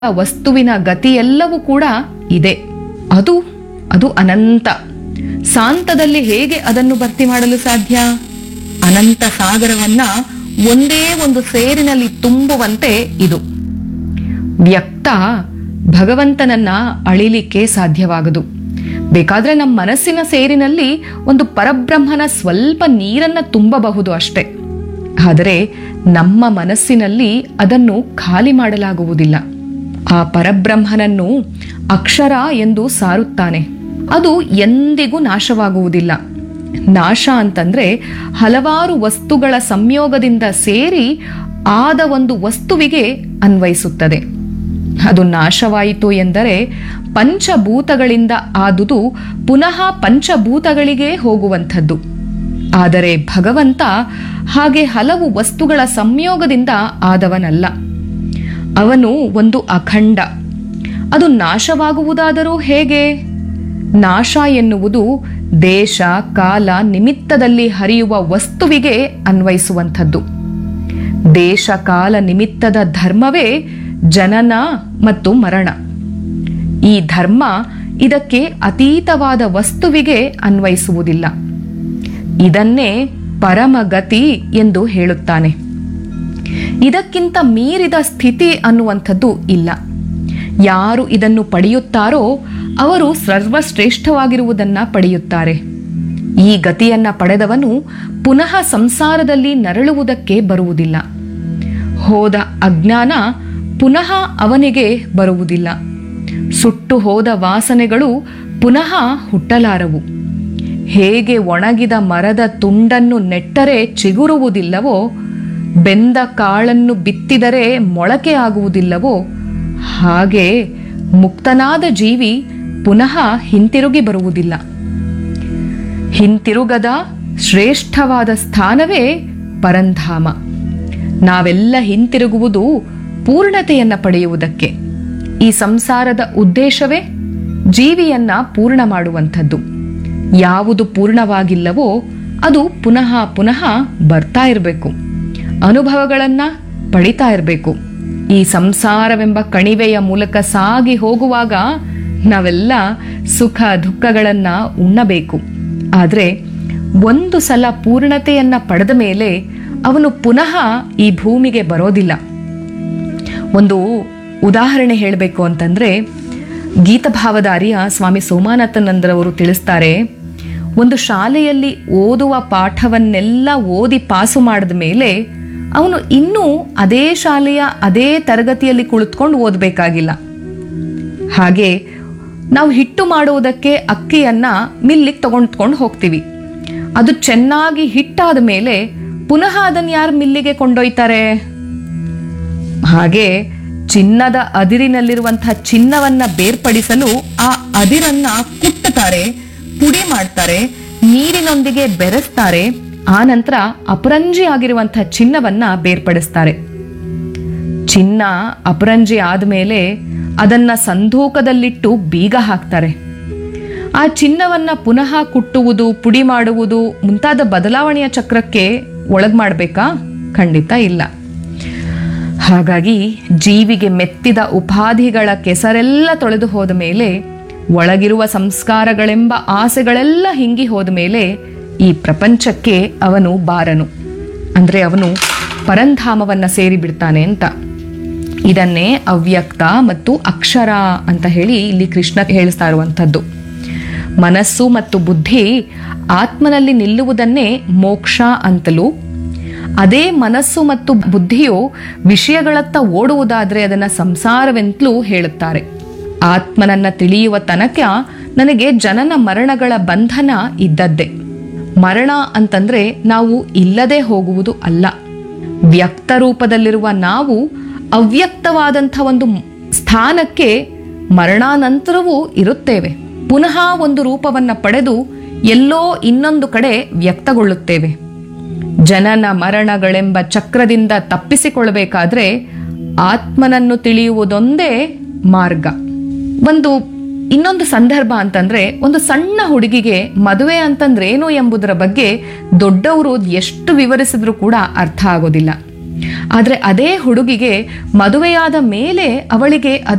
ವಸ್ತುವಿನ ಗತಿಯೆಲ್ಲವೂ ಕೂಡ ಇದೆ ಅದು ಅದು ಅನಂತ ಶಾಂತದಲ್ಲಿ ಹೇಗೆ ಅದನ್ನು ಭರ್ತಿ ಮಾಡಲು ಸಾಧ್ಯ ಅನಂತ ಸಾಗರವನ್ನ ಒಂದೇ ಒಂದು ಸೇರಿನಲ್ಲಿ ತುಂಬುವಂತೆ ಇದು ವ್ಯಕ್ತ ಭಗವಂತನನ್ನ ಅಳಿಲಿಕ್ಕೆ ಸಾಧ್ಯವಾಗದು ಬೇಕಾದ್ರೆ ನಮ್ಮ ಮನಸ್ಸಿನ ಸೇರಿನಲ್ಲಿ ಒಂದು ಪರಬ್ರಹ್ಮನ ಸ್ವಲ್ಪ ನೀರನ್ನ ತುಂಬಬಹುದು ಅಷ್ಟೆ ಆದರೆ ನಮ್ಮ ಮನಸ್ಸಿನಲ್ಲಿ ಅದನ್ನು ಖಾಲಿ ಮಾಡಲಾಗುವುದಿಲ್ಲ ಆ ಪರಬ್ರಹ್ಮನನ್ನು ಅಕ್ಷರ ಎಂದು ಸಾರುತ್ತಾನೆ ಅದು ಎಂದಿಗೂ ನಾಶವಾಗುವುದಿಲ್ಲ ನಾಶ ಅಂತಂದ್ರೆ ಹಲವಾರು ವಸ್ತುಗಳ ಸಂಯೋಗದಿಂದ ಸೇರಿ ಆದ ಒಂದು ವಸ್ತುವಿಗೆ ಅನ್ವಯಿಸುತ್ತದೆ ಅದು ನಾಶವಾಯಿತು ಎಂದರೆ ಪಂಚಭೂತಗಳಿಂದ ಆದುದು ಪುನಃ ಪಂಚಭೂತಗಳಿಗೆ ಹೋಗುವಂಥದ್ದು ಆದರೆ ಭಗವಂತ ಹಾಗೆ ಹಲವು ವಸ್ತುಗಳ ಸಂಯೋಗದಿಂದ ಆದವನಲ್ಲ ಅವನು ಒಂದು ಅಖಂಡ ಅದು ನಾಶವಾಗುವುದಾದರೂ ಹೇಗೆ ನಾಶ ಎನ್ನುವುದು ದೇಶ ಕಾಲ ನಿಮಿತ್ತದಲ್ಲಿ ಹರಿಯುವ ವಸ್ತುವಿಗೆ ಅನ್ವಯಿಸುವಂಥದ್ದು ದೇಶ ಕಾಲ ನಿಮಿತ್ತದ ಧರ್ಮವೇ ಜನನ ಮತ್ತು ಮರಣ ಈ ಧರ್ಮ ಇದಕ್ಕೆ ಅತೀತವಾದ ವಸ್ತುವಿಗೆ ಅನ್ವಯಿಸುವುದಿಲ್ಲ ಇದನ್ನೇ ಪರಮಗತಿ ಎಂದು ಹೇಳುತ್ತಾನೆ ಇದಕ್ಕಿಂತ ಮೀರಿದ ಸ್ಥಿತಿ ಅನ್ನುವಂಥದ್ದು ಇಲ್ಲ ಯಾರು ಇದನ್ನು ಪಡೆಯುತ್ತಾರೋ ಅವರು ಸರ್ವಶ್ರೇಷ್ಠವಾಗಿರುವುದನ್ನ ಪಡೆಯುತ್ತಾರೆ ಈ ಗತಿಯನ್ನ ಪಡೆದವನು ಪುನಃ ಸಂಸಾರದಲ್ಲಿ ನರಳುವುದಕ್ಕೆ ಬರುವುದಿಲ್ಲ ಹೋದ ಅಜ್ಞಾನ ಪುನಃ ಅವನಿಗೆ ಬರುವುದಿಲ್ಲ ಸುಟ್ಟು ಹೋದ ವಾಸನೆಗಳು ಪುನಃ ಹುಟ್ಟಲಾರವು ಹೇಗೆ ಒಣಗಿದ ಮರದ ತುಂಡನ್ನು ನೆಟ್ಟರೆ ಚಿಗುರುವುದಿಲ್ಲವೋ ಬೆಂದ ಕಾಳನ್ನು ಬಿತ್ತಿದರೆ ಮೊಳಕೆ ಆಗುವುದಿಲ್ಲವೋ ಹಾಗೆ ಮುಕ್ತನಾದ ಜೀವಿ ಪುನಃ ಹಿಂತಿರುಗಿ ಬರುವುದಿಲ್ಲ ಹಿಂತಿರುಗದ ಶ್ರೇಷ್ಠವಾದ ಸ್ಥಾನವೇ ಪರಂಧಾಮ ನಾವೆಲ್ಲ ಹಿಂತಿರುಗುವುದು ಪೂರ್ಣತೆಯನ್ನ ಪಡೆಯುವುದಕ್ಕೆ ಈ ಸಂಸಾರದ ಉದ್ದೇಶವೇ ಜೀವಿಯನ್ನ ಪೂರ್ಣ ಮಾಡುವಂಥದ್ದು ಯಾವುದು ಪೂರ್ಣವಾಗಿಲ್ಲವೋ ಅದು ಪುನಃ ಪುನಃ ಬರ್ತಾ ಇರಬೇಕು ಅನುಭವಗಳನ್ನ ಪಡಿತಾ ಇರಬೇಕು ಈ ಸಂಸಾರವೆಂಬ ಕಣಿವೆಯ ಮೂಲಕ ಸಾಗಿ ಹೋಗುವಾಗ ನಾವೆಲ್ಲ ಸುಖ ದುಃಖಗಳನ್ನ ಉಣ್ಣಬೇಕು ಆದರೆ ಒಂದು ಸಲ ಪೂರ್ಣತೆಯನ್ನ ಪಡೆದ ಮೇಲೆ ಅವನು ಪುನಃ ಈ ಭೂಮಿಗೆ ಬರೋದಿಲ್ಲ ಒಂದು ಉದಾಹರಣೆ ಹೇಳಬೇಕು ಅಂತಂದ್ರೆ ಗೀತಭಾವದ ಅರಿಯ ಸ್ವಾಮಿ ಸೋಮಾನಾಥನಂದ್ರವರು ತಿಳಿಸ್ತಾರೆ ಒಂದು ಶಾಲೆಯಲ್ಲಿ ಓದುವ ಪಾಠವನ್ನೆಲ್ಲ ಓದಿ ಪಾಸು ಮಾಡಿದ ಮೇಲೆ ಅವನು ಇನ್ನೂ ಅದೇ ಶಾಲೆಯ ಅದೇ ತರಗತಿಯಲ್ಲಿ ಕುಳಿತುಕೊಂಡು ಓದಬೇಕಾಗಿಲ್ಲ ಹಾಗೆ ನಾವು ಹಿಟ್ಟು ಮಾಡುವುದಕ್ಕೆ ಅಕ್ಕಿಯನ್ನ ಮಿಲ್ಲಿಗೆ ತಗೊಂಡ್ಕೊಂಡು ಹೋಗ್ತೀವಿ ಅದು ಚೆನ್ನಾಗಿ ಹಿಟ್ಟಾದ ಮೇಲೆ ಪುನಃ ಅದನ್ನು ಯಾರು ಮಿಲ್ಲಿಗೆ ಕೊಂಡೊಯ್ತಾರೆ ಹಾಗೆ ಚಿನ್ನದ ಅದಿರಿನಲ್ಲಿರುವಂತಹ ಚಿನ್ನವನ್ನ ಬೇರ್ಪಡಿಸಲು ಆ ಅದಿರನ್ನ ಕುಟ್ಟುತ್ತಾರೆ ಪುಡಿ ಮಾಡ್ತಾರೆ ನೀರಿನೊಂದಿಗೆ ಬೆರೆಸ್ತಾರೆ ಆ ನಂತರ ಅಪರಂಜಿ ಆಗಿರುವಂತಹ ಚಿನ್ನವನ್ನ ಬೇರ್ಪಡಿಸ್ತಾರೆ ಚಿನ್ನ ಅಪರಂಜಿ ಆದ್ಮೇಲೆ ಅದನ್ನ ಸಂಧೂಕದಲ್ಲಿಟ್ಟು ಬೀಗ ಹಾಕ್ತಾರೆ ಆ ಚಿನ್ನವನ್ನ ಪುನಃ ಕುಟ್ಟುವುದು ಪುಡಿ ಮಾಡುವುದು ಮುಂತಾದ ಬದಲಾವಣೆಯ ಚಕ್ರಕ್ಕೆ ಒಳಗ್ ಮಾಡ್ಬೇಕಾ ಖಂಡಿತ ಇಲ್ಲ ಹಾಗಾಗಿ ಜೀವಿಗೆ ಮೆತ್ತಿದ ಉಪಾಧಿಗಳ ಕೆಸರೆಲ್ಲ ತೊಳೆದು ಹೋದ ಮೇಲೆ ಒಳಗಿರುವ ಸಂಸ್ಕಾರಗಳೆಂಬ ಆಸೆಗಳೆಲ್ಲ ಹಿಂಗಿ ಹೋದ ಮೇಲೆ ಈ ಪ್ರಪಂಚಕ್ಕೆ ಅವನು ಬಾರನು ಅಂದ್ರೆ ಅವನು ಪರಂಧಾಮವನ್ನ ಸೇರಿ ಬಿಡ್ತಾನೆ ಅಂತ ಇದನ್ನೇ ಅವ್ಯಕ್ತ ಮತ್ತು ಅಕ್ಷರ ಅಂತ ಹೇಳಿ ಇಲ್ಲಿ ಕೃಷ್ಣ ಹೇಳಿಸ್ತಾ ಇರುವಂಥದ್ದು ಮನಸ್ಸು ಮತ್ತು ಬುದ್ಧಿ ಆತ್ಮನಲ್ಲಿ ನಿಲ್ಲುವುದನ್ನೇ ಮೋಕ್ಷ ಅಂತಲೂ ಅದೇ ಮನಸ್ಸು ಮತ್ತು ಬುದ್ಧಿಯು ವಿಷಯಗಳತ್ತ ಓಡುವುದಾದ್ರೆ ಅದನ್ನ ಸಂಸಾರವೆಂತಲೂ ಹೇಳುತ್ತಾರೆ ಆತ್ಮನನ್ನ ತಿಳಿಯುವ ತನಕ ನನಗೆ ಜನನ ಮರಣಗಳ ಬಂಧನ ಇದ್ದದ್ದೇ ಮರಣ ಅಂತಂದ್ರೆ ನಾವು ಇಲ್ಲದೆ ಹೋಗುವುದು ಅಲ್ಲ ವ್ಯಕ್ತ ರೂಪದಲ್ಲಿರುವ ನಾವು ಅವ್ಯಕ್ತವಾದಂಥ ಒಂದು ಸ್ಥಾನಕ್ಕೆ ಮರಣಾನಂತರವೂ ಇರುತ್ತೇವೆ ಪುನಃ ಒಂದು ರೂಪವನ್ನ ಪಡೆದು ಎಲ್ಲೋ ಇನ್ನೊಂದು ಕಡೆ ವ್ಯಕ್ತಗೊಳ್ಳುತ್ತೇವೆ ಜನನ ಮರಣಗಳೆಂಬ ಚಕ್ರದಿಂದ ತಪ್ಪಿಸಿಕೊಳ್ಳಬೇಕಾದ್ರೆ ಆತ್ಮನನ್ನು ತಿಳಿಯುವುದೊಂದೇ ಮಾರ್ಗ ಒಂದು ಇನ್ನೊಂದು ಸಂದರ್ಭ ಅಂತಂದ್ರೆ ಒಂದು ಸಣ್ಣ ಹುಡುಗಿಗೆ ಮದುವೆ ಅಂತಂದ್ರೆ ಏನು ಎಂಬುದರ ಬಗ್ಗೆ ದೊಡ್ಡವರು ಎಷ್ಟು ವಿವರಿಸಿದ್ರೂ ಕೂಡ ಅರ್ಥ ಆಗೋದಿಲ್ಲ ಆದರೆ ಅದೇ ಹುಡುಗಿಗೆ ಮದುವೆಯಾದ ಮೇಲೆ ಅವಳಿಗೆ ಅದರ